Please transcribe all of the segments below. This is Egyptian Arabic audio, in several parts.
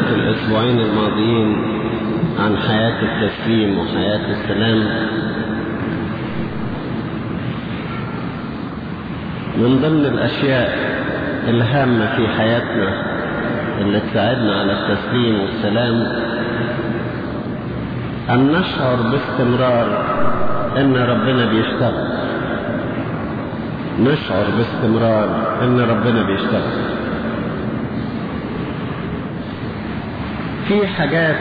في الأسبوعين الماضيين عن حياة التسليم وحياة السلام من ضمن الأشياء الهامة في حياتنا اللي تساعدنا على التسليم والسلام أن نشعر باستمرار أن ربنا بيشتغل نشعر باستمرار أن ربنا بيشتغل في حاجات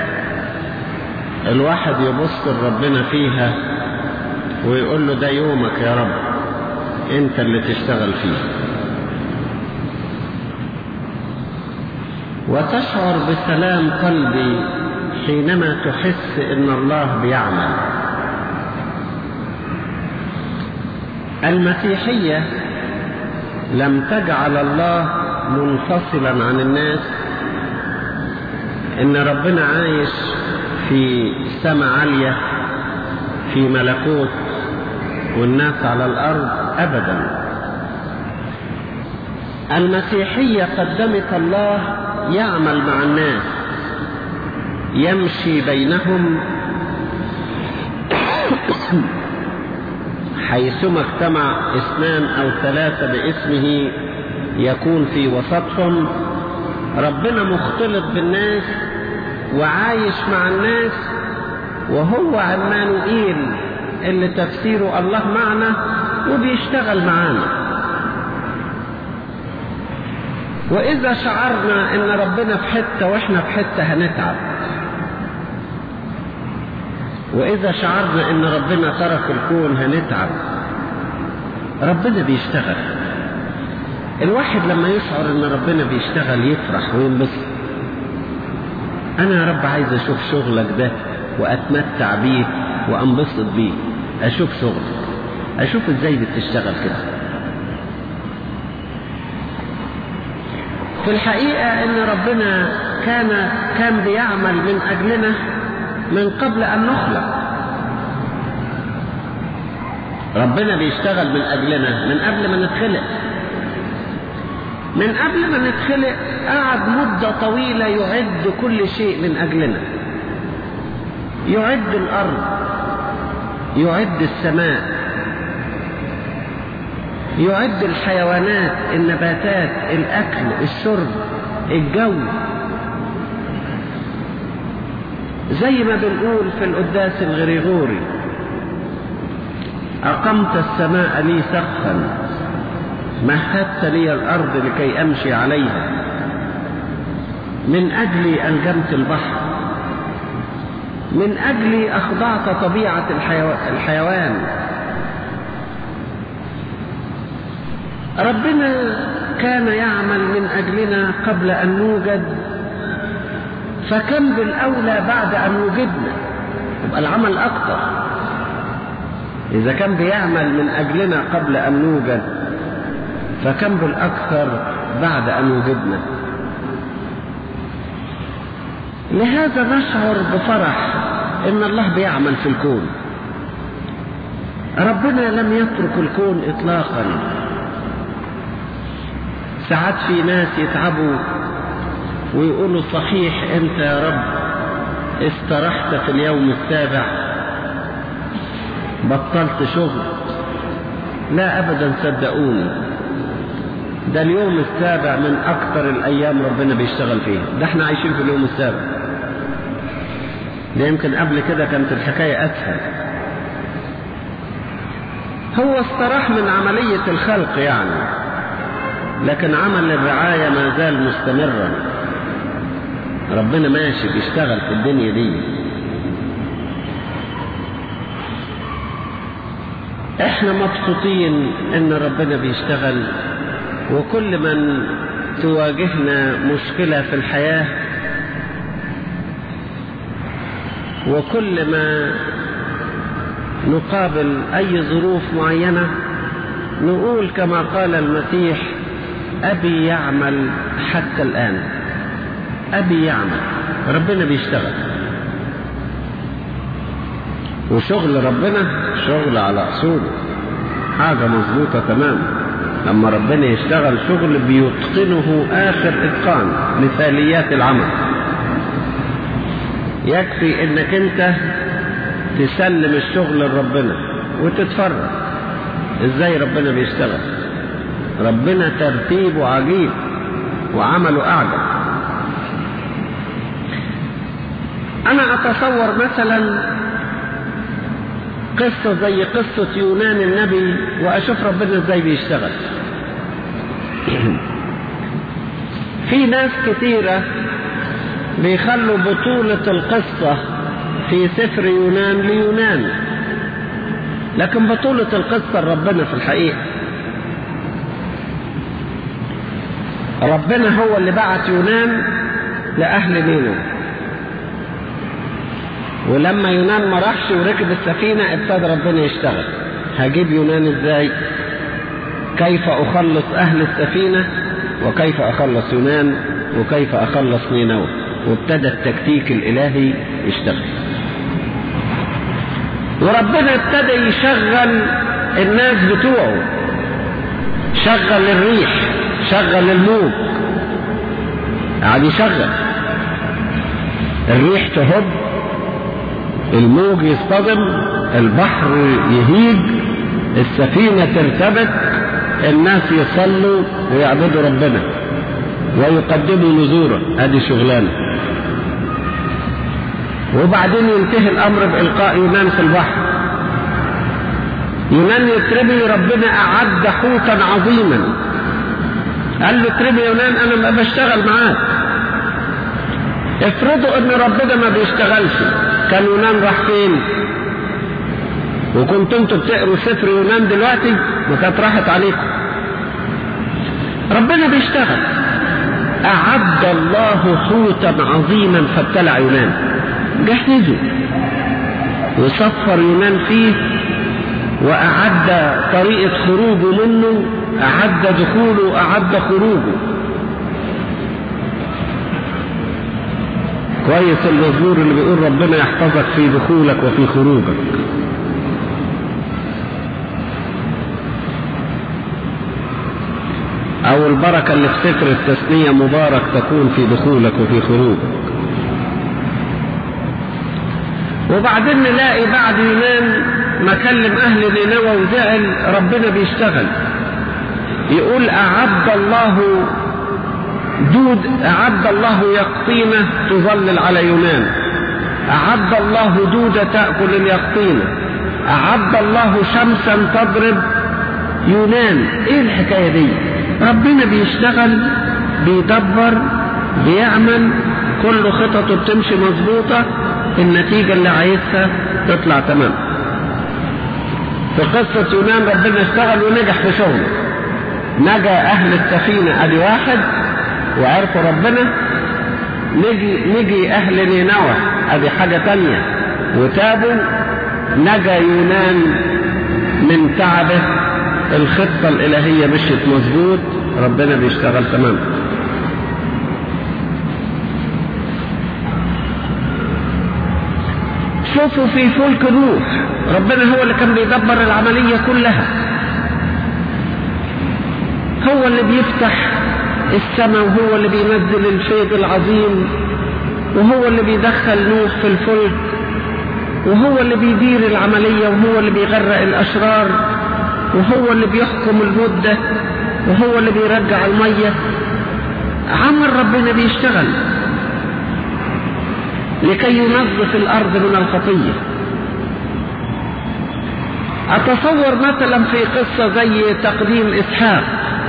الواحد يبص لربنا فيها ويقول له ده يومك يا رب انت اللي تشتغل فيه وتشعر بسلام قلبي حينما تحس ان الله بيعمل المسيحيه لم تجعل الله منفصلا عن الناس ان ربنا عايش في سماء عاليه في ملكوت والناس على الارض ابدا المسيحيه قدمت الله يعمل مع الناس يمشي بينهم حيثما اجتمع اثنان او ثلاثه باسمه يكون في وسطهم ربنا مختلط بالناس وعايش مع الناس وهو عمانوئيل اللي تفسيره الله معنا وبيشتغل معانا واذا شعرنا ان ربنا في حته واحنا في حته هنتعب واذا شعرنا ان ربنا ترك الكون هنتعب ربنا بيشتغل الواحد لما يشعر ان ربنا بيشتغل يفرح وينبسط انا يا رب عايز اشوف شغلك ده واتمتع بيه وانبسط بيه اشوف شغلك اشوف ازاي بتشتغل كده في الحقيقة ان ربنا كان كان بيعمل من اجلنا من قبل ان نخلق ربنا بيشتغل من اجلنا من قبل ما نتخلق من قبل ما نتخلق قعد مدة طويلة يعد كل شيء من أجلنا يعد الأرض يعد السماء يعد الحيوانات النباتات الأكل الشرب الجو زي ما بنقول في القداس الغريغوري أقمت السماء لي سقفا مهدت لي الأرض لكي أمشي عليها من أجلي ألجمت البحر من أجلي أخضعت طبيعة الحيو... الحيوان ربنا كان يعمل من أجلنا قبل أن نوجد فكم بالأولى بعد أن وجدنا يبقى العمل أكتر إذا كان بيعمل من أجلنا قبل أن نوجد فكم بالأكثر بعد أن وجدنا لهذا نشعر بفرح إن الله بيعمل في الكون ربنا لم يترك الكون إطلاقا ساعات في ناس يتعبوا ويقولوا صحيح أنت يا رب استرحت في اليوم السابع بطلت شغل لا أبدا صدقوني ده اليوم السابع من أكثر الأيام ربنا بيشتغل فيها ده احنا عايشين في اليوم السابع ده يمكن قبل كده كانت الحكاية أسهل هو استراح من عملية الخلق يعني لكن عمل الرعاية ما زال مستمرا ربنا ماشي بيشتغل في الدنيا دي احنا مبسوطين ان ربنا بيشتغل وكل من تواجهنا مشكلة في الحياة وكل ما نقابل أي ظروف معينة نقول كما قال المسيح أبي يعمل حتى الآن أبي يعمل ربنا بيشتغل وشغل ربنا شغل على أصوله حاجة مظبوطة تماما لما ربنا يشتغل شغل بيتقنه آخر إتقان مثاليات العمل يكفي انك انت تسلم الشغل لربنا وتتفرج ازاي ربنا بيشتغل ربنا ترتيبه عجيب وعمله اعجب انا اتصور مثلا قصة زي قصة يونان النبي واشوف ربنا ازاي بيشتغل في ناس كتيرة بيخلوا بطولة القصة في سفر يونان ليونان لكن بطولة القصة ربنا في الحقيقة ربنا هو اللي بعت يونان لأهل نينوى ولما يونان ما راحش وركب السفينة ابتدى ربنا يشتغل هجيب يونان ازاي كيف اخلص اهل السفينة وكيف اخلص يونان وكيف اخلص نينوى وابتدى التكتيك الالهي يشتغل وربنا ابتدى يشغل الناس بتوعه شغل الريح شغل الموج قاعد يشغل الريح تهب الموج يصطدم البحر يهيج السفينة ترتبك الناس يصلوا ويعبدوا ربنا ويقدموا نذورا هذه شغلانة وبعدين ينتهي الأمر بإلقاء يونان في البحر يونان يترمي ربنا أعد حوتا عظيما قال له اترمي يونان أنا ما بشتغل معاك افرضوا ان ربنا ما بيشتغلش كان يونان راح فين وكنتم انتوا بتقروا سفر يونان دلوقتي ما كانت راحت عليكم ربنا بيشتغل أعد الله حوتا عظيما فابتلع يونان جهزه وصفر يونان فيه وأعد طريقة خروجه منه أعد دخوله أعد خروجه كويس المزمور اللي بيقول ربنا يحفظك في دخولك وفي خروجك او البركة اللي في سفر التثنية مبارك تكون في دخولك وفي خروجك وبعدين نلاقي بعد يونان ما كلم اهل نينوى وزعل ربنا بيشتغل يقول اعد الله دود أعد الله يقطينة تظلل على يونان أعد الله دودة تأكل اليقطينة أعد الله شمسا تضرب يونان إيه الحكاية دي ربنا بيشتغل بيدبر بيعمل كل خططه بتمشي مظبوطة النتيجة اللي عايزها تطلع تمام في قصة يونان ربنا اشتغل ونجح في شغله نجا أهل السفينة أدي واحد وعرفوا ربنا نجي نجي اهل نينوى ادي حاجة تانية وتابوا نجا يونان من تعبه الخطة الالهية مشيت مظبوط ربنا بيشتغل تمام شوفوا في فلك الروح ربنا هو اللي كان بيدبر العملية كلها هو اللي بيفتح السماء وهو اللي بينزل الفيض العظيم وهو اللي بيدخل نوح في الفلك وهو اللي بيدير العملية وهو اللي بيغرق الأشرار وهو اللي بيحكم المدة وهو اللي بيرجع المية عمل ربنا بيشتغل لكي ينظف الأرض من الخطية أتصور مثلا في قصة زي تقديم إسحاق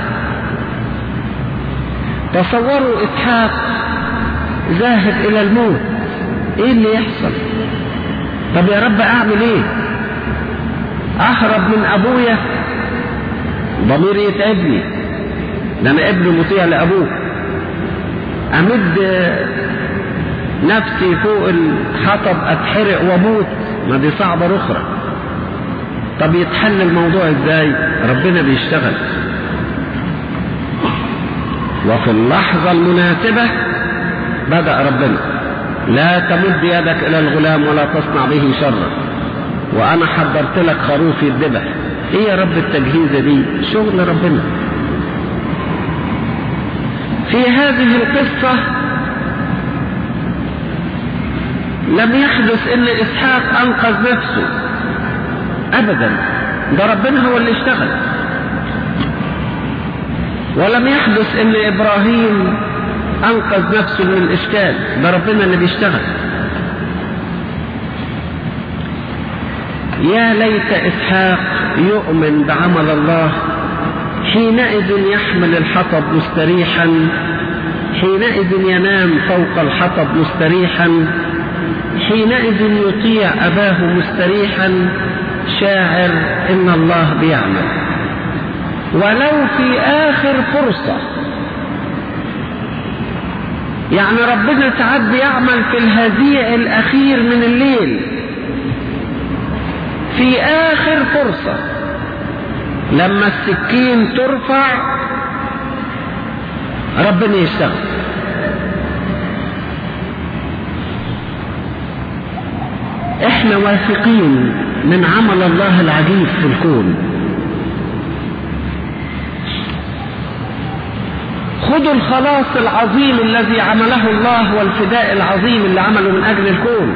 تصوروا إسحاق ذاهب إلى الموت إيه اللي يحصل طب يا رب أعمل إيه أهرب من أبويا ضميري يتعبني ده أنا ابن مطيع لأبوه أمد نفسي فوق الحطب أتحرق وأموت ما دي صعبة أخرى طب يتحل الموضوع إزاي ربنا بيشتغل وفي اللحظة المناسبة بدأ ربنا لا تمد يدك إلى الغلام ولا تصنع به شرا وأنا حضرت لك خروف يذبح إيه يا رب التجهيزة دي شغل ربنا في هذه القصة لم يحدث ان اسحاق انقذ نفسه ابدا ده ربنا هو اللي اشتغل ولم يحدث ان ابراهيم انقذ نفسه من الاشكال ده ربنا اللي بيشتغل يا ليت اسحاق يؤمن بعمل الله حينئذ يحمل الحطب مستريحا حينئذ ينام فوق الحطب مستريحا حينئذ يطيع اباه مستريحا شاعر ان الله بيعمل ولو في اخر فرصه يعني ربنا ساعات بيعمل في الهزيع الاخير من الليل في اخر فرصه لما السكين ترفع ربنا يشتغل احنا واثقين من عمل الله العجيب في الكون خذوا الخلاص العظيم الذي عمله الله والفداء العظيم اللي عمله من اجل الكون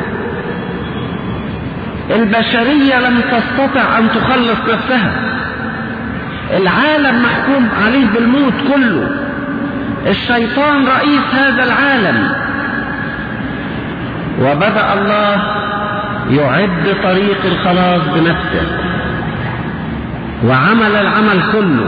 البشريه لم تستطع ان تخلص نفسها العالم محكوم عليه بالموت كله الشيطان رئيس هذا العالم وبدا الله يعد طريق الخلاص بنفسه وعمل العمل كله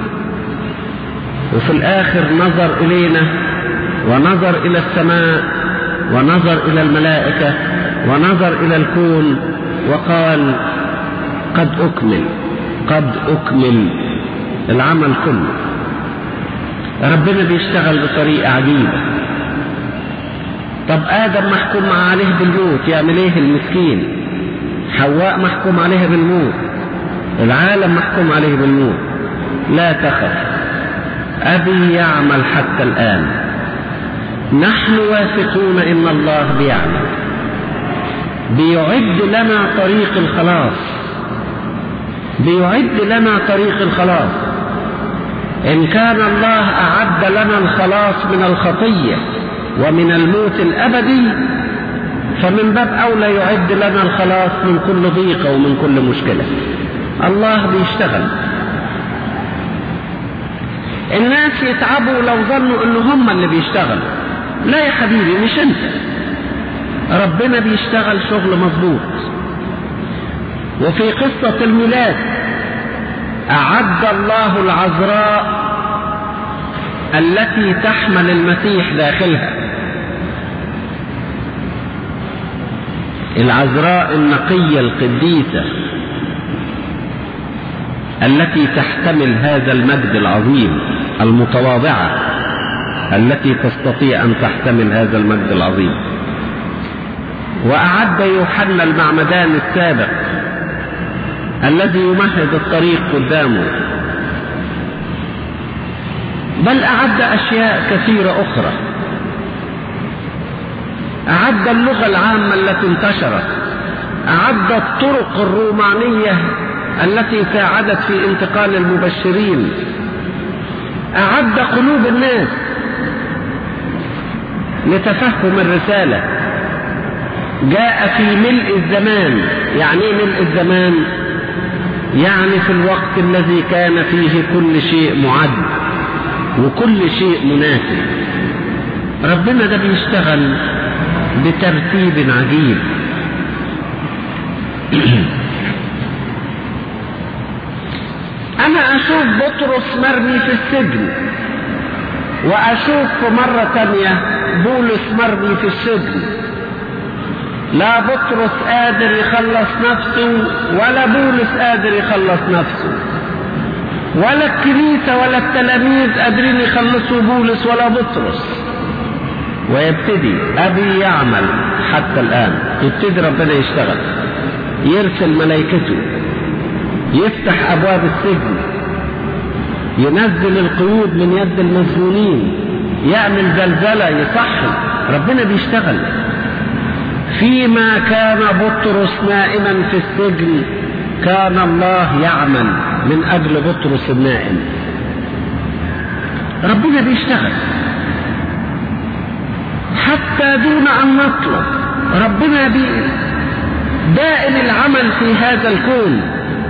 وفي الاخر نظر الينا ونظر الى السماء ونظر الى الملائكه ونظر الى الكون وقال قد اكمل قد اكمل العمل كله ربنا بيشتغل بطريقه عجيبه طب ادم محكوم عليه بالموت يعمل ايه المسكين حواء محكوم عليها بالموت العالم محكوم عليه بالموت لا تخف ابي يعمل حتى الان نحن واثقون ان الله بيعمل بيعد لنا طريق الخلاص بيعد لنا طريق الخلاص ان كان الله اعد لنا الخلاص من الخطيه ومن الموت الابدي فمن باب اولى يعد لنا الخلاص من كل ضيقه ومن كل مشكله الله بيشتغل الناس يتعبوا لو ظنوا ان هم اللي بيشتغلوا لا يا حبيبي مش انت ربنا بيشتغل شغل مظبوط وفي قصة الميلاد أعد الله العذراء التي تحمل المسيح داخلها العذراء النقية القديسة التي تحتمل هذا المجد العظيم المتواضعة التي تستطيع أن تحتمل هذا المجد العظيم وأعد يوحنا المعمدان السابق الذي يمهد الطريق قدامه بل أعد أشياء كثيرة أخرى أعد اللغة العامة التي انتشرت أعد الطرق الرومانية التي ساعدت في انتقال المبشرين أعد قلوب الناس لتفهم الرسالة جاء في ملء الزمان يعني ايه ملء الزمان يعني في الوقت الذي كان فيه كل شيء معد وكل شيء مناسب ربنا ده بيشتغل بترتيب عجيب انا اشوف بطرس مرمي في السجن واشوف في مرة تانية بولس مرمي في السجن لا بطرس قادر يخلص نفسه ولا بولس قادر يخلص نفسه ولا الكنيسة ولا التلاميذ قادرين يخلصوا بولس ولا بطرس ويبتدي أبي يعمل حتى الآن يبتدي ربنا يشتغل يرسل ملائكته يفتح أبواب السجن ينزل القيود من يد المسجونين يعمل زلزلة يصحي ربنا بيشتغل فيما كان بطرس نائما في السجن كان الله يعمل من أجل بطرس النائم ربنا بيشتغل حتى دون أن نطلب ربنا بي دائم العمل في هذا الكون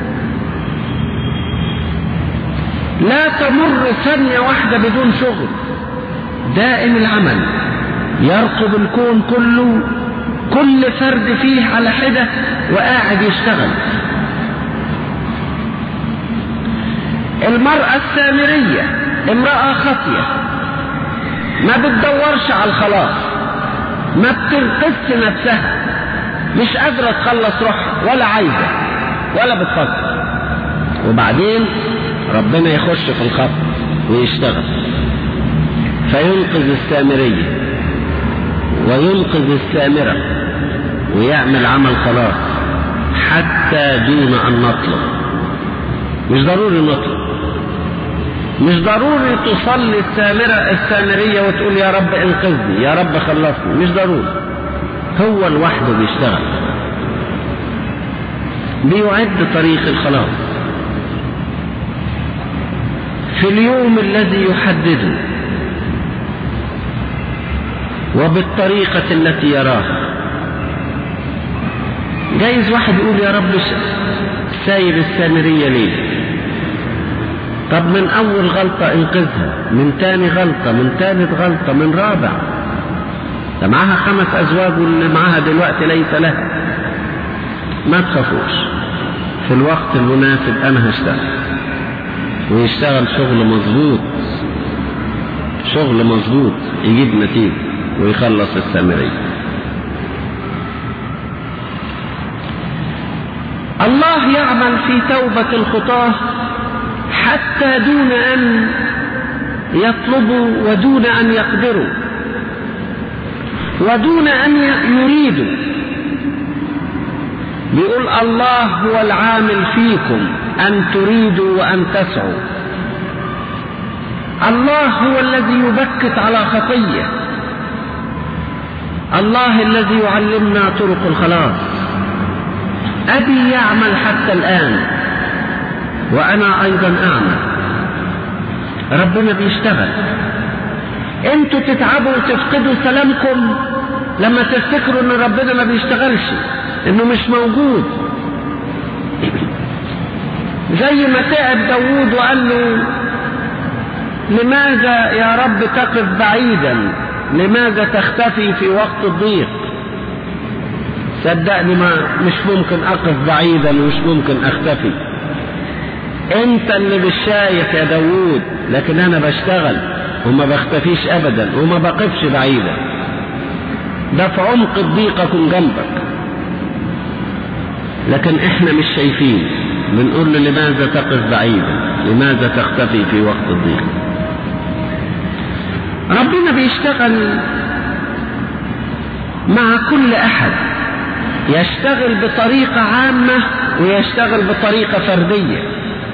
لا تمر ثانية واحدة بدون شغل دائم العمل يرقب الكون كله كل فرد فيه على حدة وقاعد يشتغل المرأة السامرية امرأة خطية ما بتدورش على الخلاص ما بتنقذش نفسها مش قادرة تخلص روحها ولا عايزة ولا بتفكر وبعدين ربنا يخش في الخط ويشتغل فينقذ السامرية وينقذ السامرة ويعمل عمل خلاص حتى دون أن نطلب مش ضروري نطلب مش ضروري تصلي السامرة السامرية وتقول يا رب انقذني يا رب خلصني مش ضروري هو لوحده بيشتغل بيعد طريق الخلاص في اليوم الذي يحدده وبالطريقة التي يراها جايز واحد يقول يا رب سايب السامرية ليه طب من أول غلطة انقذها من تاني غلطة من تالت غلطة من رابع ده معاها خمس أزواج واللي معاها دلوقتي ليس لها ما تخافوش في الوقت المناسب أنا هشتغل ويشتغل شغل مظبوط شغل مظبوط يجيب نتيجة ويخلص السامرية الله يعمل في توبة الخطاة حتى دون أن يطلبوا ودون أن يقدروا ودون أن يريدوا بيقول الله هو العامل فيكم أن تريدوا وأن تسعوا الله هو الذي يبكت على خطية الله الذي يعلمنا طرق الخلاص أبي يعمل حتى الآن وأنا أيضا أعمل ربنا بيشتغل انتوا تتعبوا وتفقدوا سلامكم لما تفتكروا ان ربنا ما بيشتغلش انه مش موجود زي ما تعب داوود وقال له لماذا يا رب تقف بعيدا لماذا تختفي في وقت الضيق صدقني ما مش ممكن اقف بعيدا ومش ممكن اختفي انت اللي مش شايف يا داوود لكن انا بشتغل وما بختفيش ابدا وما بقفش بعيدا ده في عمق الضيق اكون جنبك لكن احنا مش شايفين بنقول له لماذا تقف بعيدا لماذا تختفي في وقت الضيق ربنا بيشتغل مع كل احد يشتغل بطريقة عامة ويشتغل بطريقة فردية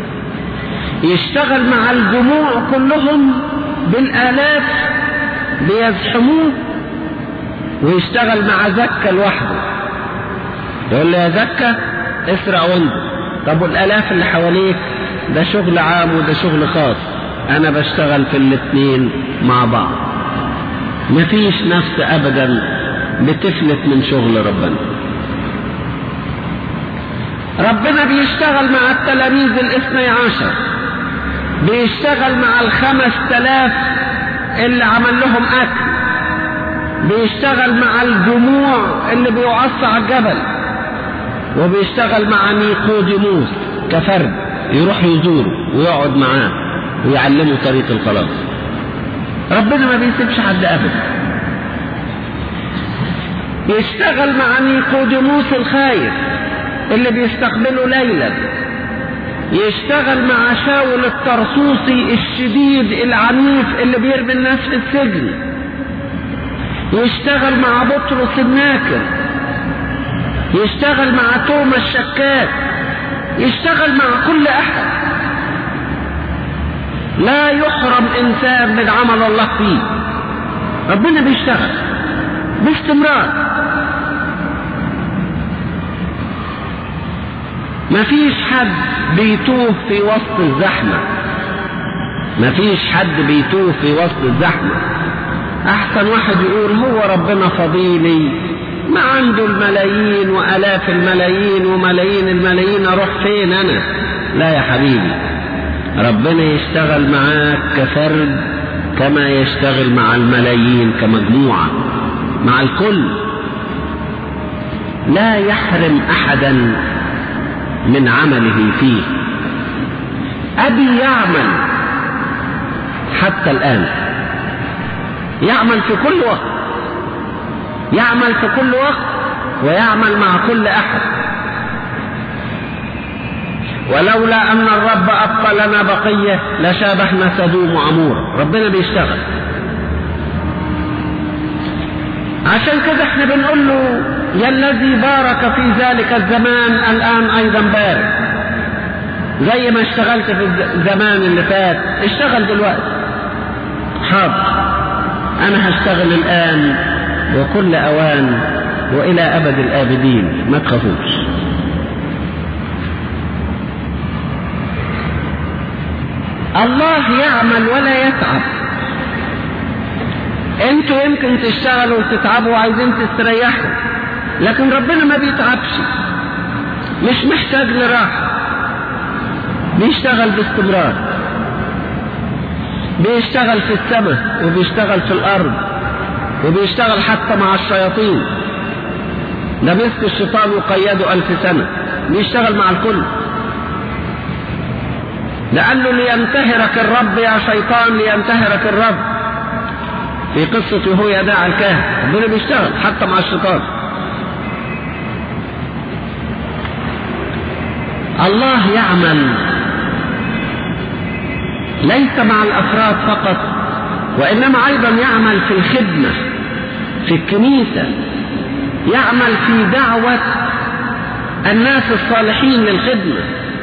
يشتغل مع الجموع كلهم بالآلاف بيزحموه ويشتغل مع زكا لوحده يقول له يا زكا اسرع وانزل طب والآلاف اللي حواليك ده شغل عام وده شغل خاص أنا بشتغل في الاتنين مع بعض مفيش نفس أبدا بتفلت من شغل ربنا ربنا بيشتغل مع التلاميذ الاثني عشر بيشتغل مع الخمس تلاف اللي عمل لهم أكل بيشتغل مع الجموع اللي بيعصى على الجبل وبيشتغل مع نيقوديموس كفرد يروح يزوره ويقعد معاه ويعلمه طريق الخلاص ربنا ما بيسيبش حد ابدا بيشتغل مع نيقوديموس الخايف اللي بيستقبله ليلا يشتغل مع شاول الطرسوسي الشديد العنيف اللي بيرمي الناس في السجن يشتغل مع بطرس الناكر يشتغل مع توما الشكاك يشتغل مع كل احد لا يحرم انسان من عمل الله فيه ربنا بيشتغل باستمرار مفيش حد بيتوه في وسط الزحمة مفيش حد بيتوه في وسط الزحمة احسن واحد يقول هو ربنا فضيلي ما عنده الملايين وآلاف الملايين وملايين الملايين أروح فين أنا لا يا حبيبي ربنا يشتغل معاك كفرد كما يشتغل مع الملايين كمجموعة مع الكل لا يحرم أحدا من عمله فيه أبي يعمل حتى الآن يعمل في كل وقت يعمل في كل وقت ويعمل مع كل أحد ولولا أن الرب أبقى لنا بقية لشابهنا سدوم وعمور ربنا بيشتغل عشان كده احنا بنقول له يا الذي بارك في ذلك الزمان الآن أيضا بارك زي ما اشتغلت في الزمان اللي فات اشتغل دلوقتي حاضر أنا هشتغل الآن وكل أوان وإلى أبد الآبدين ما تخافوش الله يعمل ولا يتعب انتوا يمكن تشتغلوا وتتعبوا وعايزين تستريحوا لكن ربنا ما بيتعبش مش محتاج لراحة بيشتغل باستمرار بيشتغل في السماء وبيشتغل في الأرض وبيشتغل حتى مع الشياطين ده مسك الشيطان وقيده ألف سنة بيشتغل مع الكل لأنه لينتهرك الرب يا شيطان لينتهرك الرب في قصة يهويا داع الكاهن ربنا بيشتغل حتى مع الشيطان الله يعمل ليس مع الأفراد فقط وإنما أيضا يعمل في الخدمة في الكنيسة يعمل في دعوة الناس الصالحين للخدمة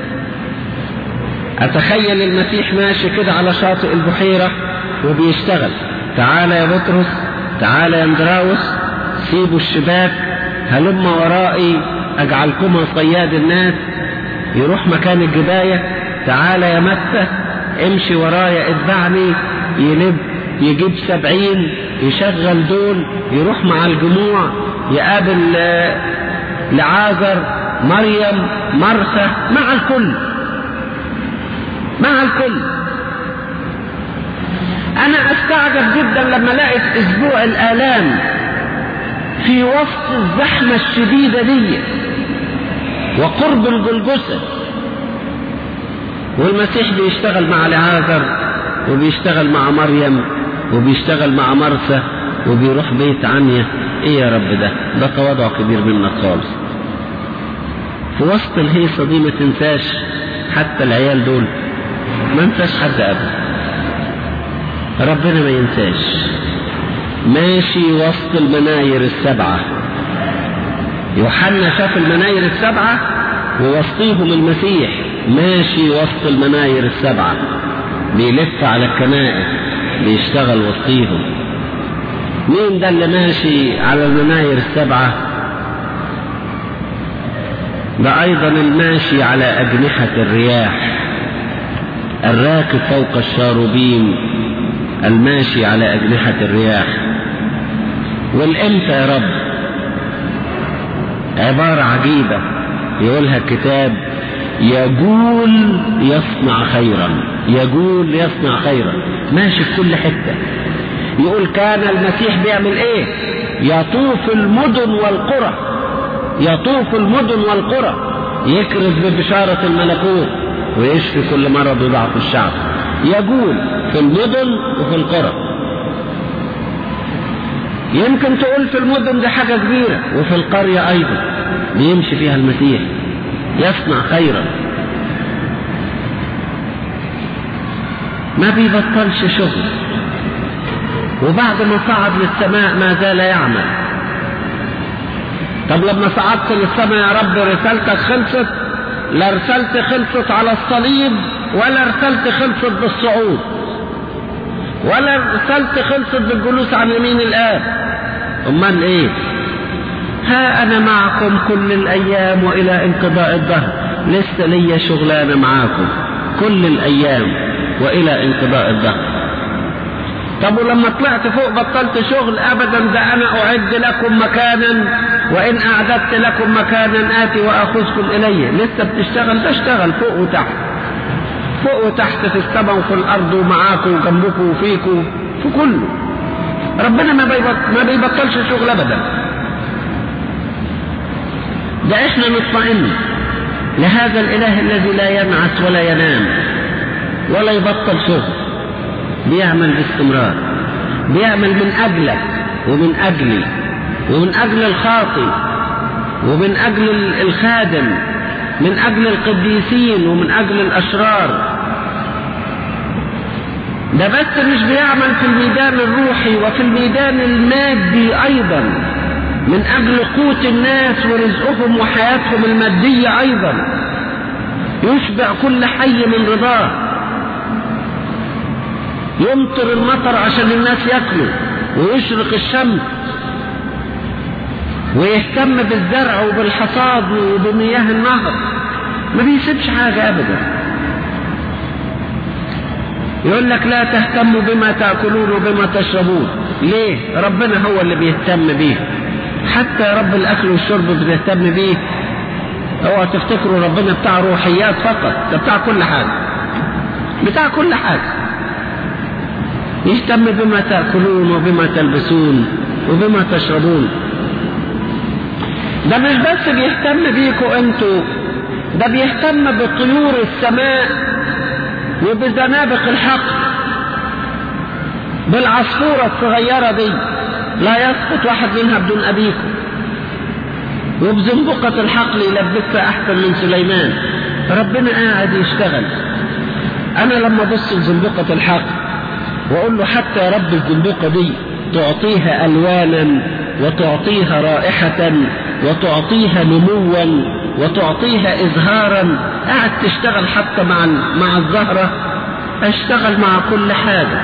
أتخيل المسيح ماشي كده على شاطئ البحيرة وبيشتغل تعال يا بطرس تعال يا اندراوس سيبوا الشباك هلم ورائي أجعلكما صياد الناس يروح مكان الجباية تعال يا متى امشي ورايا اتبعني يلب يجيب سبعين يشغل دول يروح مع الجموع يقابل لعازر مريم مرثى مع الكل مع الكل انا استعجب جدا لما لقيت اسبوع الالام في وسط الزحمة الشديدة دي وقرب الجلجسة والمسيح بيشتغل مع لعازر وبيشتغل مع مريم وبيشتغل مع مرثى وبيروح بيت عنيا ايه يا رب ده ده تواضع كبير منك خالص في وسط الهيصة دي ما تنساش حتى العيال دول ما انساش حد ابدا ربنا ما ينساش ماشي وسط المناير السبعة يوحنا شاف المناير السبعة ووسطيهم المسيح ماشي وسط المناير السبعة بيلف على الكنائس بيشتغل وسطيهم مين ده اللي ماشي على المناير السبعة ده أيضا الماشي على أجنحة الرياح الراكب فوق الشاروبيم الماشي على أجنحة الرياح والإمتى يا رب عبارة عجيبة يقولها الكتاب يقول يصنع خيرا يقول يصنع خيرا ماشي في كل حتة يقول كان المسيح بيعمل ايه يطوف المدن والقرى يطوف المدن والقرى يكرز ببشارة الملكوت ويشفي كل مرض وضعف الشعب يقول في المدن وفي القرى يمكن تقول في المدن دي حاجة كبيرة وفي القرية أيضا بيمشي فيها المسيح يصنع خيرا ما بيبطلش شغل وبعد ما صعد للسماء ما زال يعمل طب لما صعدت للسماء يا رب رسالتك خلصت لا رسالتي خلصت على الصليب ولا رسالتي خلصت بالصعود ولا رسالتي خلصت بالجلوس عن يمين الآب أمال إيه ها أنا معكم كل الأيام وإلى انقضاء الدهر لسه ليا شغلانة معاكم كل الأيام وإلى انقضاء الدهر طب ولما طلعت فوق بطلت شغل أبدا ده أنا أعد لكم مكانا وإن أعددت لكم مكانا آتي وأخذكم إليه لسه بتشتغل بشتغل فوق وتحت فوق وتحت في السماء وفي الأرض ومعاكم وجنبكم وفيكم في كله ربنا ما ما بيبطلش شغل أبدا ده احنا نطمئن لهذا الإله الذي لا ينعس ولا ينام ولا يبطل شغل بيعمل باستمرار بيعمل من أجلك ومن أجلي ومن أجل الخاطي ومن أجل الخادم من أجل القديسين ومن أجل الأشرار ده بس مش بيعمل في الميدان الروحي وفي الميدان المادي أيضا من أجل قوت الناس ورزقهم وحياتهم المادية أيضا يشبع كل حي من رضاه يمطر المطر عشان الناس ياكلوا ويشرق الشمس ويهتم بالزرع وبالحصاد وبمياه النهر ما بيسيبش حاجة أبدا يقول لك لا تهتموا بما تأكلون وبما تشربون ليه ربنا هو اللي بيهتم بيه حتى رب الأكل والشرب بتهتم بيه اوعى تفتكروا ربنا بتاع روحيات فقط ده بتاع كل حاجة بتاع كل حاجة يهتم بما تأكلون وبما تلبسون وبما تشربون ده مش بس بيهتم بيكوا انتوا ده بيهتم بطيور السماء وبزنابق الحقل بالعصفورة الصغيرة دي لا يسقط واحد منها بدون أبيكم وبزنبقة الحقل يلبسها أحسن من سليمان ربنا قاعد يشتغل أنا لما أبص لزنبقة الحقل وأقول له حتى يا رب الزنبقة دي تعطيها ألوانا وتعطيها رائحة وتعطيها نموا وتعطيها إزهارا قاعد تشتغل حتى مع مع الزهرة اشتغل مع كل حاجة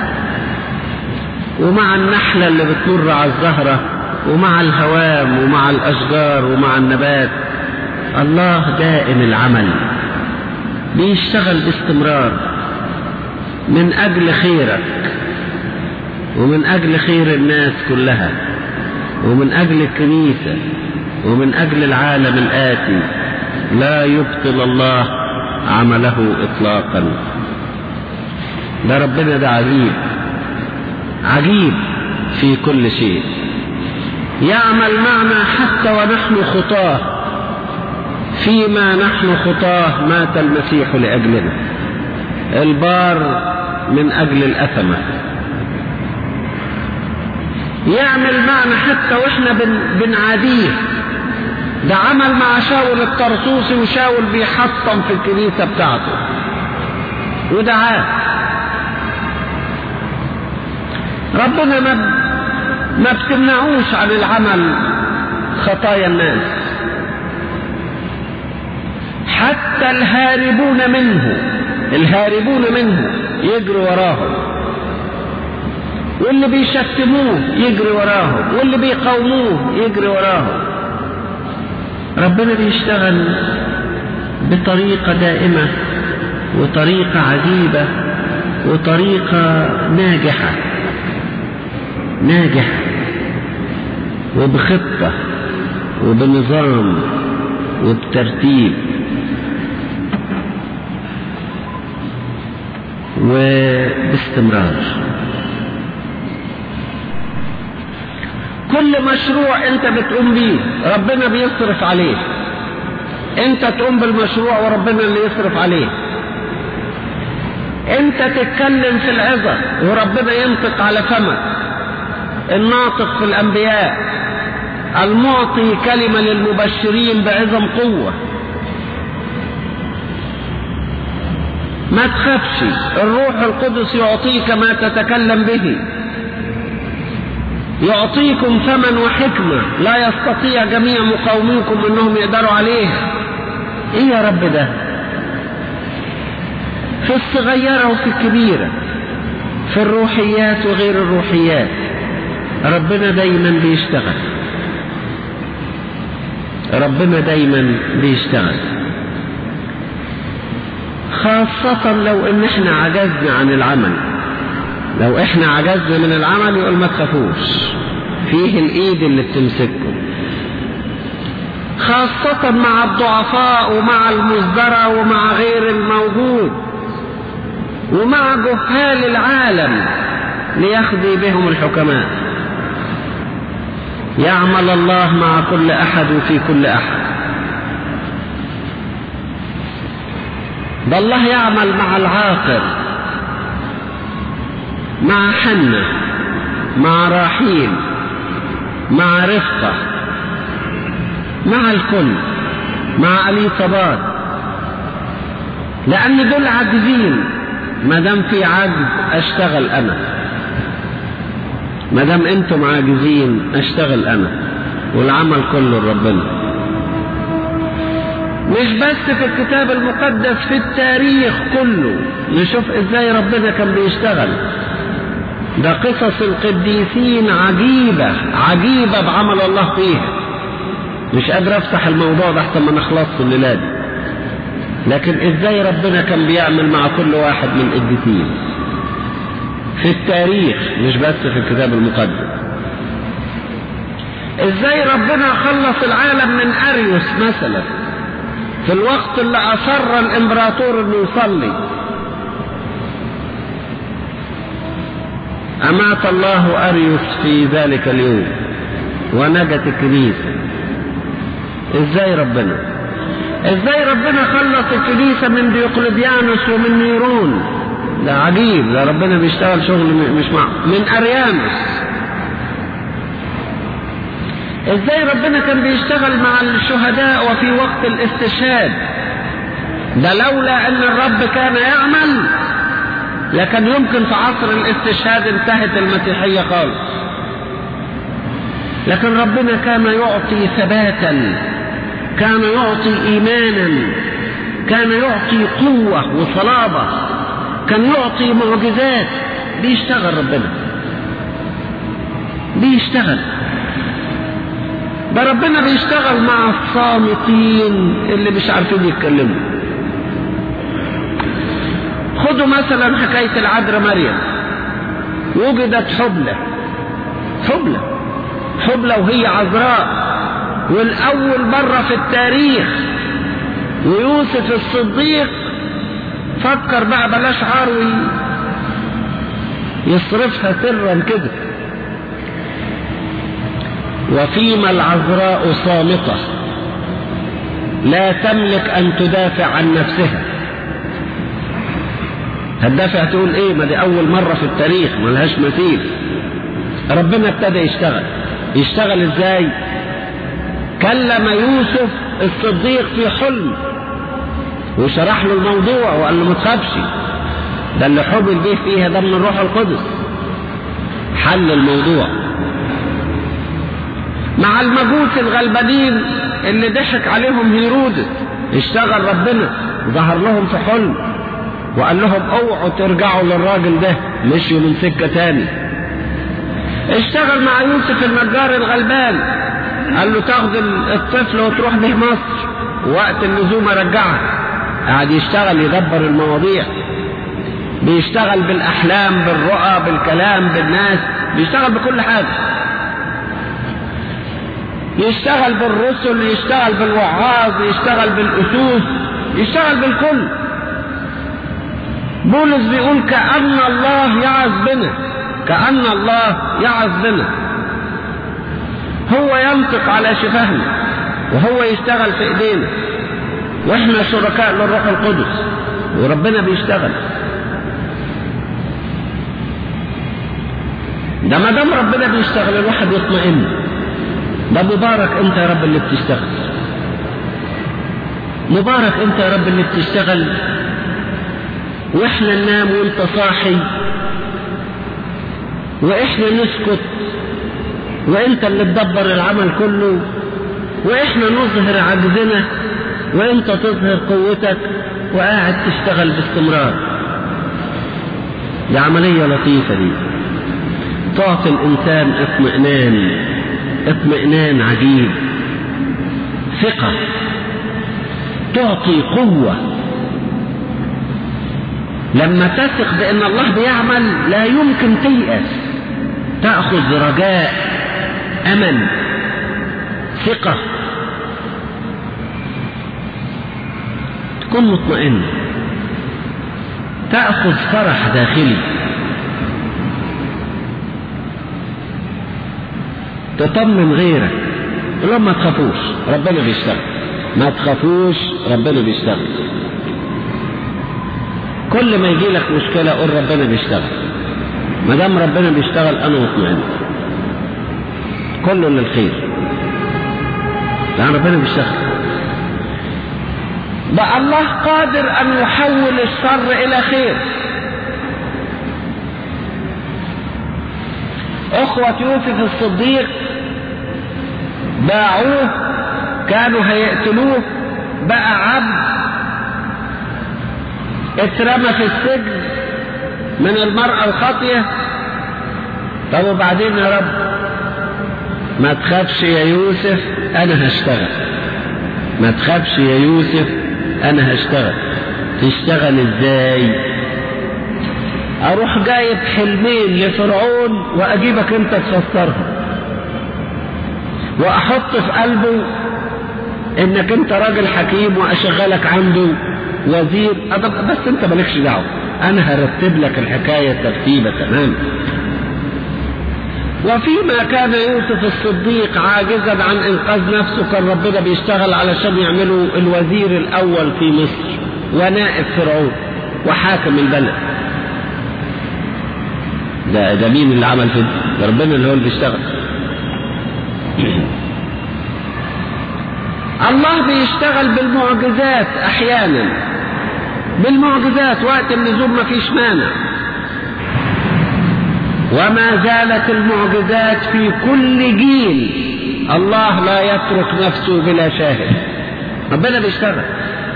ومع النحلة اللي بتمر على الزهرة ومع الهوام ومع الأشجار ومع النبات الله دائم العمل بيشتغل باستمرار من أجل خيرك ومن أجل خير الناس كلها ومن أجل الكنيسة ومن أجل العالم الآتي لا يبطل الله عمله إطلاقا ده ربنا ده عجيب عجيب في كل شيء يعمل معنا حتى ونحن خطاه فيما نحن خطاه مات المسيح لأجلنا البار من أجل الأثمة يعمل معنا حتى واحنا بن بنعاديه ده عمل مع شاول الطرطوسي وشاول بيحطم في الكنيسة بتاعته ودعاه ربنا ما ما بتمنعوش عن العمل خطايا الناس حتى الهاربون منه الهاربون منه يجري وراهم واللي بيشتموه يجري وراهم واللي بيقاوموه يجري وراهم ربنا بيشتغل بطريقة دائمة وطريقة عجيبة وطريقة ناجحة ناجحة وبخطة وبنظام وبترتيب وباستمرار كل مشروع انت بتقوم بيه ربنا بيصرف عليه انت تقوم بالمشروع وربنا اللي يصرف عليه انت تتكلم في العظة وربنا ينطق على فمك الناطق في الانبياء المعطي كلمة للمبشرين بعظم قوة ما تخافش الروح القدس يعطيك ما تتكلم به يعطيكم ثمن وحكمة لا يستطيع جميع مقاوميكم انهم يقدروا عليها ايه يا رب ده في الصغيرة وفي الكبيرة في الروحيات وغير الروحيات ربنا دايما بيشتغل ربنا دايما بيشتغل خاصة لو ان احنا عجزنا عن العمل لو احنا عجزنا من العمل يقول ما تخافوش فيه الايد اللي بتمسككم خاصة مع الضعفاء ومع المزدرى ومع غير الموجود ومع جهال العالم ليخزي بهم الحكماء يعمل الله مع كل أحد وفي كل أحد ده الله يعمل مع العاقل مع حنة مع راحيل مع رفقة مع الكل مع اليصابات لأن دول عاجزين ما دام في عجز أشتغل أنا ما دام أنتم عاجزين أشتغل أنا والعمل كله لربنا مش بس في الكتاب المقدس في التاريخ كله نشوف ازاي ربنا كان بيشتغل ده قصص القديسين عجيبة عجيبة بعمل الله فيها مش قادر افتح الموضوع ده حتى ما نخلصش الليلة دي لكن ازاي ربنا كان بيعمل مع كل واحد من القديسين في التاريخ مش بس في الكتاب المقدس ازاي ربنا خلص العالم من اريوس مثلا في الوقت اللي اصر الامبراطور انه يصلي امات الله اريوس في ذلك اليوم ونجت الكنيسه ازاي ربنا ازاي ربنا خلص الكنيسه من ديوقلديانوس ومن نيرون ده عجيب ده ربنا بيشتغل شغل مش مع من اريانوس ازاي ربنا كان بيشتغل مع الشهداء وفي وقت الاستشهاد ده لولا ان الرب كان يعمل لكن يمكن في عصر الاستشهاد انتهت المسيحية خالص لكن ربنا كان يعطي ثباتا كان يعطي ايمانا كان يعطي قوة وصلابة كان يعطي معجزات بيشتغل ربنا بيشتغل ده ربنا بيشتغل مع الصامتين اللي مش عارفين يتكلموا خدوا مثلا حكاية العذراء مريم وجدت حبلة حبلة حبلة وهي عذراء والأول مرة في التاريخ ويوسف الصديق فكر بقى بلاش عروي يصرفها سرا كده وفيما العذراء صامتة لا تملك أن تدافع عن نفسها هتدافع تقول ايه ما دي اول مرة في التاريخ ملهاش مثيل ربنا ابتدى يشتغل يشتغل ازاي كلم يوسف الصديق في حلم وشرح له الموضوع وقال له ما تخافش ده اللي حبل به فيها ده من الروح القدس حل الموضوع مع المجوس الغلبانين اللي ضحك عليهم هيرودس اشتغل ربنا ظهر لهم في حلم وقال لهم اوعوا ترجعوا للراجل ده مشيوا من سكة تاني اشتغل مع يوسف النجار الغلبان قال له تاخد الطفل وتروح به مصر وقت اللزوم ارجعها قاعد يشتغل يدبر المواضيع بيشتغل بالاحلام بالرؤى بالكلام بالناس بيشتغل بكل حاجه يشتغل بالرسل يشتغل بالوعاظ يشتغل بالاسوس يشتغل بالكل بولس بيقول كأن الله يعظ بنا كأن الله يعظ بنا هو ينطق على شفاهنا وهو يشتغل في ايدينا واحنا شركاء للروح القدس وربنا بيشتغل ده ما دام ربنا بيشتغل الواحد يطمئن ده مبارك انت يا رب اللي بتشتغل مبارك انت يا رب اللي بتشتغل واحنا ننام وانت صاحي واحنا نسكت وانت اللي تدبر العمل كله واحنا نظهر عجزنا وانت تظهر قوتك وقاعد تشتغل باستمرار دي عملية لطيفة دي تعطي الانسان اطمئنان اطمئنان عجيب ثقة تعطي قوة لما تثق بأن الله بيعمل لا يمكن تيأس تأخذ رجاء أمل ثقة تكون مطمئن تأخذ فرح داخلي تطمن غيرك تقول ما تخافوش ربنا بيشتغل ما تخافوش ربنا بيشتغل كل ما يجي لك مشكلة قول ربنا بيشتغل ما دام ربنا بيشتغل أنا مطمئن كله للخير لأن ربنا بيشتغل بقى الله قادر أن يحول الشر إلى خير أخوة يوسف الصديق باعوه كانوا هيقتلوه بقى عبد اترمى في السجن من المرأة الخاطية طب وبعدين يا رب ما تخافش يا يوسف انا هشتغل ما تخافش يا يوسف انا هشتغل تشتغل ازاي اروح جايب حلمين لفرعون واجيبك انت تفسرها واحط في قلبه انك انت راجل حكيم واشغلك عنده وزير بس انت مالكش دعوه انا هرتب لك الحكايه ترتيبه تمام وفيما كان يوسف الصديق عاجزا عن انقاذ نفسه كان ربنا بيشتغل علشان يعملوا الوزير الاول في مصر ونائب فرعون وحاكم البلد ده ده مين اللي عمل كده؟ ده ربنا اللي هو اللي بيشتغل الله بيشتغل بالمعجزات احيانا بالمعجزات وقت النزول ما فيش مانع وما زالت المعجزات في كل جيل الله لا يترك نفسه بلا شاهد ربنا بيشتغل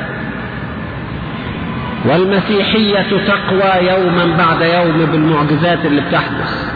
والمسيحية تقوى يوما بعد يوم بالمعجزات اللي بتحدث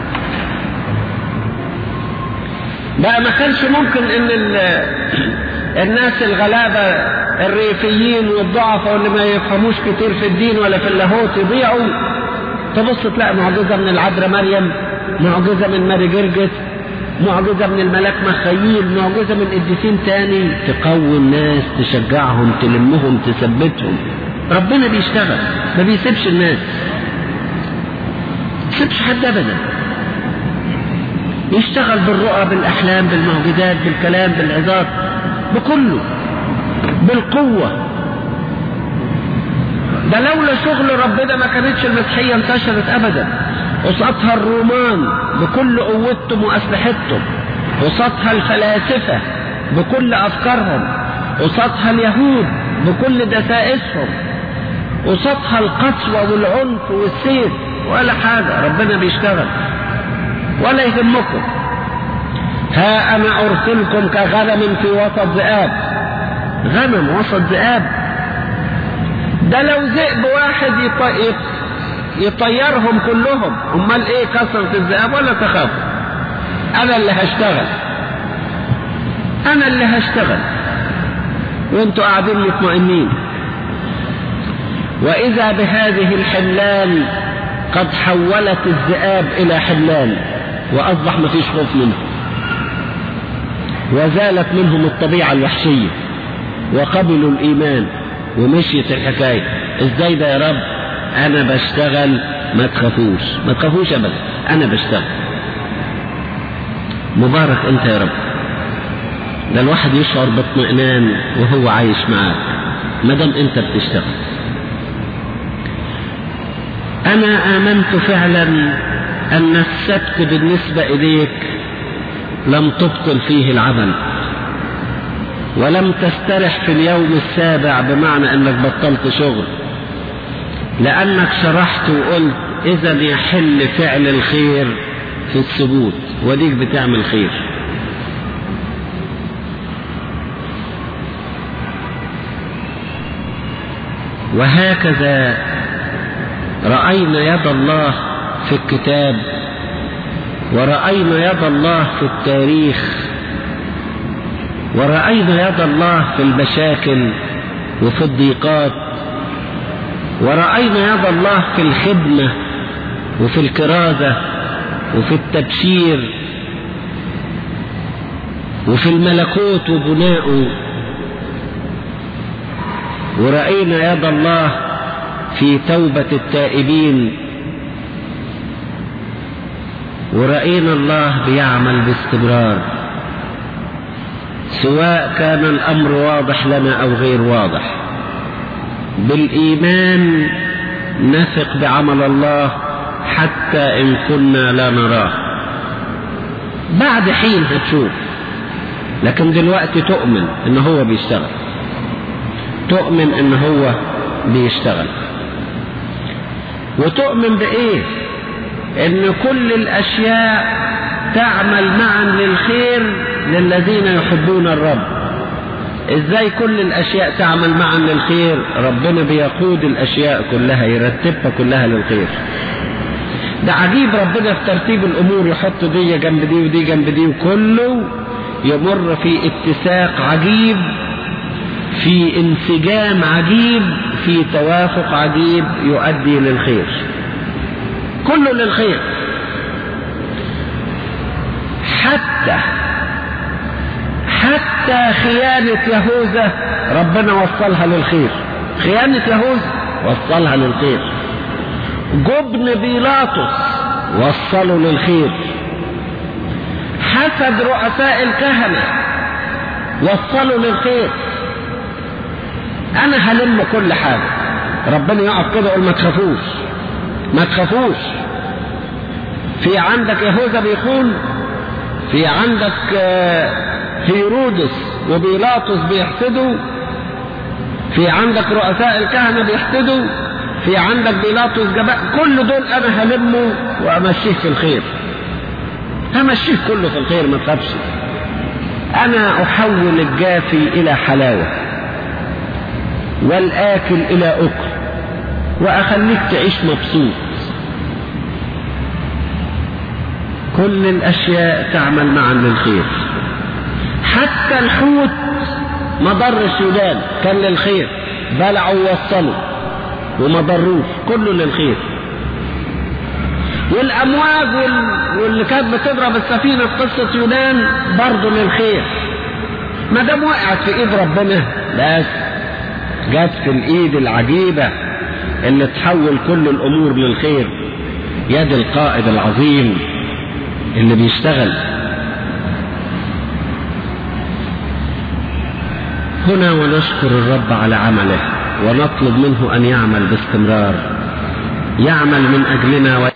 بقى ما كانش ممكن ان الناس الغلابة الريفيين والضعفاء واللي ما يفهموش كتير في الدين ولا في اللاهوت يضيعوا تبص تلاقي معجزة من العذراء مريم معجزة من ماري جرجس معجزة من الملاك مخيل معجزة من قديسين تاني تقوي الناس تشجعهم تلمهم تثبتهم ربنا بيشتغل ما بيسيبش الناس ما بيسيبش حد ابدا يشتغل بالرؤى بالاحلام بالمعجزات بالكلام بالعظات بكله بالقوه ده لولا شغل ربنا ما كانتش المسيحية انتشرت أبدا قصادها الرومان بكل قوتهم وأسلحتهم قصادها الفلاسفة بكل أفكارهم قصادها اليهود بكل دسائسهم قصادها القسوة والعنف والسيف ولا حاجة ربنا بيشتغل ولا يهمكم ها أنا أرسلكم كغنم في وسط ذئاب غنم وسط ذئاب ده لو ذئب واحد يط... يطيرهم كلهم امال ايه كثرة الذئاب ولا تخافوا انا اللي هشتغل انا اللي هشتغل وانتوا قاعدين مطمئنين واذا بهذه الحملان قد حولت الذئاب الى حملان واصبح ما فيش خوف منهم وزالت منهم الطبيعة الوحشية وقبلوا الايمان ومشيت الحكاية ازاي ده يا رب انا بشتغل ما تخافوش ما تخافوش ابدا انا بشتغل مبارك انت يا رب ده الواحد يشعر باطمئنان وهو عايش معاك ما دام انت بتشتغل انا امنت فعلا ان السبت بالنسبه اليك لم تبطل فيه العمل ولم تسترح في اليوم السابع بمعنى انك بطلت شغل لانك شرحت وقلت اذا يحل فعل الخير في السبوت وديك بتعمل خير وهكذا راينا يد الله في الكتاب ورأينا يد الله في التاريخ ورأينا يد الله في المشاكل وفي الضيقات ورأينا يد الله في الخدمة وفي الكرازة وفي التبشير وفي الملكوت وبنائه ورأينا يد الله في توبة التائبين ورأينا الله بيعمل باستمرار سواء كان الأمر واضح لنا أو غير واضح بالإيمان نثق بعمل الله حتى إن كنا لا نراه بعد حين هتشوف لكن دلوقتي تؤمن إن هو بيشتغل تؤمن إن هو بيشتغل وتؤمن بإيه إن كل الأشياء تعمل معا للخير للذين يحبون الرب ازاي كل الاشياء تعمل معا للخير ربنا بيقود الاشياء كلها يرتبها كلها للخير ده عجيب ربنا في ترتيب الامور يحط دي جنب دي ودي جنب دي وكله يمر في اتساق عجيب في انسجام عجيب في توافق عجيب يؤدي للخير كله للخير حتى حتى خيانة يهوذا ربنا وصلها للخير خيانة يهوذا وصلها للخير جبن بيلاطس وصلوا للخير حسد رؤساء الكهنة وصلوا للخير انا هلم كل حاجة ربنا يقف كده يقول ما تخافوش ما تخافوش في عندك يهوذا بيخون في عندك هيرودس وبيلاطس بيحسدوا في عندك رؤساء الكهنة بيحسدوا في عندك بيلاطس جباء كل دول انا هلمه وامشيه في الخير همشيه كله في الخير ما تخافش انا احول الجافي الى حلاوة والاكل الى اكل واخليك تعيش مبسوط كل الاشياء تعمل معا للخير حتى الحوت ما ضرش يونان كان للخير بلعوا ووصلوا وما ضروش كله للخير والامواج وال... واللي كانت بتضرب السفينه في قصه يونان برضه للخير ما دام وقعت في ايد ربنا بس جت في الايد العجيبه اللي تحول كل الامور للخير يد القائد العظيم اللي بيشتغل هنا ونشكر الرب على عمله ونطلب منه ان يعمل باستمرار يعمل من اجلنا